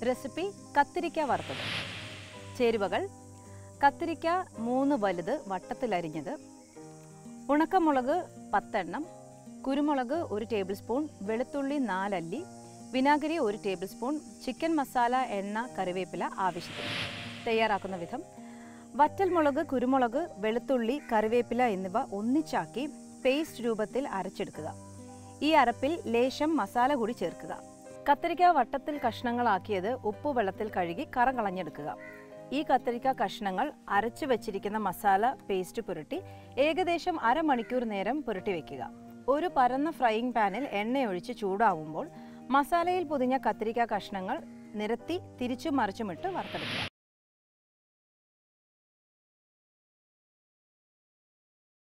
recipe കത്തിരിക്ക വറുത്തത് ചേരുവകൾ കത്തിരിക്ക മൂന്ന് വലുത് വട്ടത്തിലരിഞ്ഞത് ഉണക്കമുളക് പത്തെണ്ണം കുരുമുളക് ഒരു ടേബിൾ സ്പൂൺ വെളുത്തുള്ളി നാലല്ലി വിനാഗിരി ഒരു ടേബിൾ സ്പൂൺ ചിക്കൻ മസാല എണ്ണ കറിവേപ്പില ആവശ്യത്തിന് തയ്യാറാക്കുന്ന വിധം വറ്റൽമുളക് കുരുമുളക് വെളുത്തുള്ളി കറിവേപ്പില എന്നിവ ഒന്നിച്ചാക്കി പേസ്റ്റ് രൂപത്തിൽ അരച്ചെടുക്കുക ഈ അരപ്പിൽ ലേശം മസാല കൂടി ചേർക്കുക കത്തിരിക്ക വട്ടത്തിൽ കഷ്ണങ്ങളാക്കിയത് ഉപ്പ് വെള്ളത്തിൽ കഴുകി കറ കളഞ്ഞെടുക്കുക ഈ കത്തിരിക്ക കഷ്ണങ്ങൾ അരച്ചു വെച്ചിരിക്കുന്ന മസാല പേസ്റ്റ് പുരട്ടി ഏകദേശം അരമണിക്കൂർ നേരം പുരട്ടി വെക്കുക ഒരു പരന്ന ഫ്രൈയിങ് പാനിൽ എണ്ണയൊഴിച്ച് ചൂടാവുമ്പോൾ മസാലയിൽ പൊതിഞ്ഞ കത്തിരിക്ക കഷ്ണങ്ങൾ നിരത്തി തിരിച്ചും മറിച്ചുമിട്ട് വറുത്തെടുക്കുക